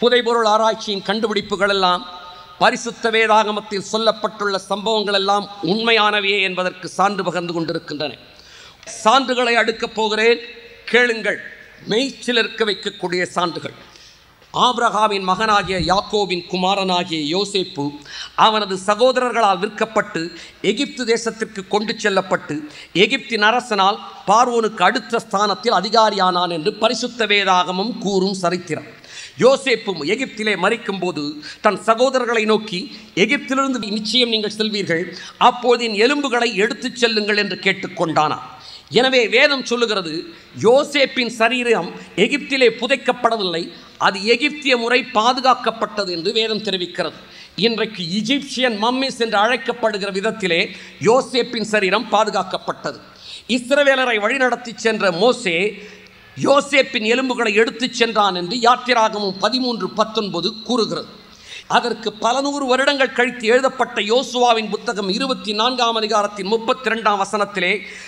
புதைபொருள் ஆராய்ச்சியின் கண்டுபிடிப்புகள் எல்லாம் பரிசுத்த வேதாகமத்தில் சொல்லப்பட்டுள்ள சம்பவங்கள் எல்லாம் உண்மையானவையே என்பதற்கு சான்று பகர்ந்து கொண்டிருக்கின்றன சான்றுகளை அடுக்கப் போகிறேன் கேளுங்கள் மெய்ச்சிலிருக்க வைக்கக்கூடிய சான்றுகள் ஆபிரகாமின் மகனாகிய யாக்கோபின் குமாரனாகிய யோசேப்பு அவனது சகோதரர்களால் விற்கப்பட்டு எகிப்து தேசத்திற்கு கொண்டு செல்லப்பட்டு எகிப்தின் அரசனால் பார்வோனுக்கு அடுத்த ஸ்தானத்தில் அதிகாரியானான் என்று பரிசுத்த வேதாகமம் கூறும் சரித்திரம் யோசேப்பும் எகிப்திலே மறிக்கும்போது தன் சகோதரர்களை நோக்கி எகிப்திலிருந்து நிச்சயம் நீங்கள் செல்வீர்கள் அப்போது என் எலும்புகளை எடுத்துச் செல்லுங்கள் என்று கேட்டுக்கொண்டானாம் எனவே வேதம் சொல்லுகிறது யோசேப்பின் சரீரம் எகிப்திலே புதைக்கப்படவில்லை அது எகிப்திய முறை பாதுகாக்கப்பட்டது என்று வேதம் தெரிவிக்கிறது இன்றைக்கு இஜிப்சியன் மம்மிஸ் என்று அழைக்கப்படுகிற விதத்திலே யோசேப்பின் சரீரம் பாதுகாக்கப்பட்டது இஸ்ரவேலரை வழிநடத்தி சென்ற மோசே யோசேப்பின் எலும்புகளை எடுத்துச் சென்றான் என்று யாத்திராகமும் பதிமூன்று பத்தொன்பது கூறுகிறது அதற்கு பல நூறு வருடங்கள் கழித்து எழுதப்பட்ட யோசுவாவின் புத்தகம் இருபத்தி நான்காம் அதிகாரத்தின் முப்பத்தி ரெண்டாம் வசனத்திலே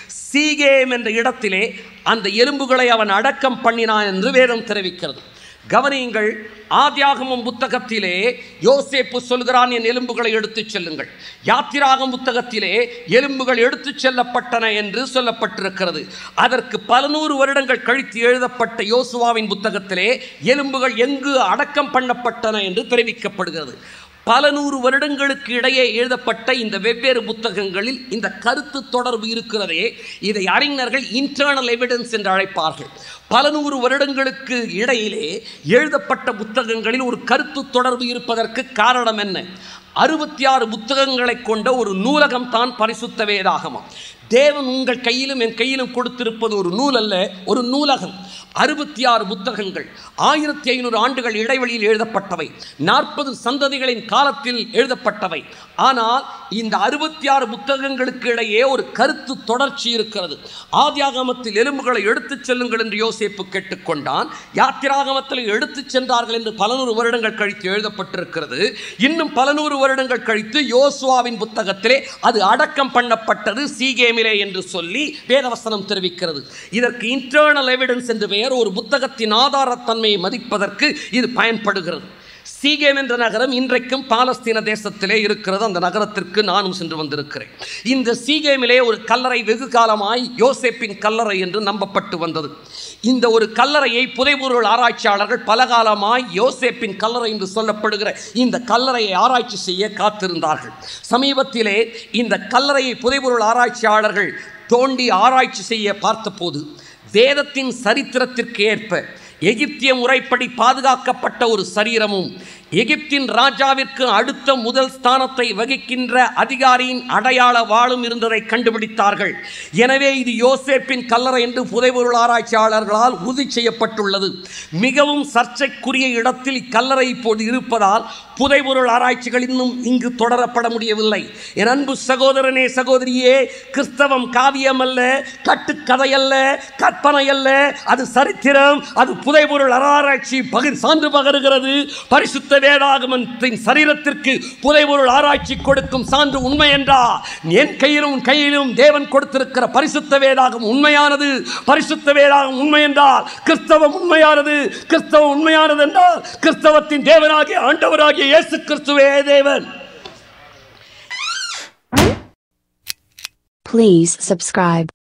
சீகேம் என்ற இடத்திலே அந்த எலும்புகளை அவன் அடக்கம் பண்ணினான் என்று வேதம் தெரிவிக்கிறது கவனியுங்கள் ஆதியாகமம் புத்தகத்திலே யோசேப்பு சொல்கிறான் என் எலும்புகளை எடுத்துச் செல்லுங்கள் யாத்திராகம் புத்தகத்திலே எலும்புகள் எடுத்துச் செல்லப்பட்டன என்று சொல்லப்பட்டிருக்கிறது அதற்கு பல நூறு வருடங்கள் கழித்து எழுதப்பட்ட யோசுவாவின் புத்தகத்திலே எலும்புகள் எங்கு அடக்கம் பண்ணப்பட்டன என்று தெரிவிக்கப்படுகிறது பல நூறு வருடங்களுக்கு இடையே எழுதப்பட்ட இந்த வெவ்வேறு புத்தகங்களில் இந்த கருத்து தொடர்பு இருக்கிறதே இதை அறிஞர்கள் இன்டர்னல் எவிடன்ஸ் என்று அழைப்பார்கள் பல நூறு வருடங்களுக்கு இடையிலே எழுதப்பட்ட புத்தகங்களில் ஒரு கருத்து தொடர்பு இருப்பதற்கு காரணம் என்ன அறுபத்தி ஆறு புத்தகங்களை கொண்ட ஒரு நூலகம் தான் பரிசுத்த வேதாகமம் தேவன் உங்கள் கையிலும் என் கையிலும் கொடுத்திருப்பது ஒரு நூல் அல்ல ஒரு நூலகம் அறுபத்தி ஆறு புத்தகங்கள் ஆயிரத்தி ஐநூறு ஆண்டுகள் இடைவெளியில் எழுதப்பட்டவை நாற்பது சந்ததிகளின் காலத்தில் எழுதப்பட்டவை ஆனால் இந்த அறுபத்தி ஆறு புத்தகங்களுக்கு இடையே ஒரு கருத்து தொடர்ச்சி இருக்கிறது ஆதியாகமத்தில் எலும்புகளை எடுத்துச் செல்லுங்கள் என்று யோசேப்பு கேட்டுக்கொண்டான் யாத்திராகமத்தில் எடுத்துச் சென்றார்கள் என்று பல நூறு வருடங்கள் கழித்து எழுதப்பட்டிருக்கிறது இன்னும் பல நூறு வருடங்கள் கழித்து யோசுவாவின் புத்தகத்திலே அது அடக்கம் பண்ணப்பட்டது சீகேமிலே என்று சொல்லி வேதவசனம் தெரிவிக்கிறது இதற்கு இன்டர்னல் எவிடன்ஸ் என்று பெயர் ஒரு புத்தகத்தின் ஆதாரத்தன்மையை மதிப்பதற்கு இது பயன்படுகிறது சீகேம் என்ற நகரம் இன்றைக்கும் பாலஸ்தீன தேசத்திலே இருக்கிறது அந்த நகரத்திற்கு நானும் சென்று வந்திருக்கிறேன் இந்த சீகேமிலே ஒரு கல்லறை வெகு காலமாய் யோசேப்பின் கல்லறை என்று நம்பப்பட்டு வந்தது இந்த ஒரு கல்லறையை புதைபொருள் ஆராய்ச்சியாளர்கள் பல காலமாய் யோசேப்பின் கல்லறை என்று சொல்லப்படுகிற இந்த கல்லறையை ஆராய்ச்சி செய்ய காத்திருந்தார்கள் சமீபத்திலே இந்த கல்லறையை புதைபொருள் ஆராய்ச்சியாளர்கள் தோண்டி ஆராய்ச்சி செய்ய பார்த்தபோது வேதத்தின் சரித்திரத்திற்கு ஏற்ப எகிப்திய முறைப்படி பாதுகாக்கப்பட்ட ஒரு சரீரமும் எகிப்தின் ராஜாவிற்கு அடுத்த முதல் ஸ்தானத்தை வகிக்கின்ற அதிகாரியின் அடையாள வாளும் இருந்ததை கண்டுபிடித்தார்கள் எனவே இது யோசேப்பின் கல்லறை என்று புதைபொருள் ஆராய்ச்சியாளர்களால் உறுதி செய்யப்பட்டுள்ளது மிகவும் சர்ச்சைக்குரிய இடத்தில் இக்கல்லறை இப்போது இருப்பதால் புதைபொருள் ஆராய்ச்சிகள் இன்னும் இங்கு தொடரப்பட முடியவில்லை என் அன்பு சகோதரனே சகோதரியே கிறிஸ்தவம் காவியம் அல்ல கட்டுக்கதை அல்ல கற்பனை அல்ல அது சரித்திரம் அது புதைபொருள் ஆராய்ச்சி பகிர் சான்று பகருகிறது பரிசுத்த வேதாகமத்தின் சரீரத்திற்கு புதைபொருள் ஆராய்ச்சி கொடுக்கும் சான்று உண்மை என்றா என் கையிலும் உன் கையிலும் தேவன் கொடுத்திருக்கிற பரிசுத்த வேதாகம் உண்மையானது பரிசுத்த வேதாகம் உண்மை என்றால் கிறிஸ்தவம் உண்மையானது கிறிஸ்தவம் உண்மையானது என்றால் கிறிஸ்தவத்தின் தேவனாகிய ஆண்டவராகிய இயேசு கிறிஸ்துவே தேவன் Please subscribe.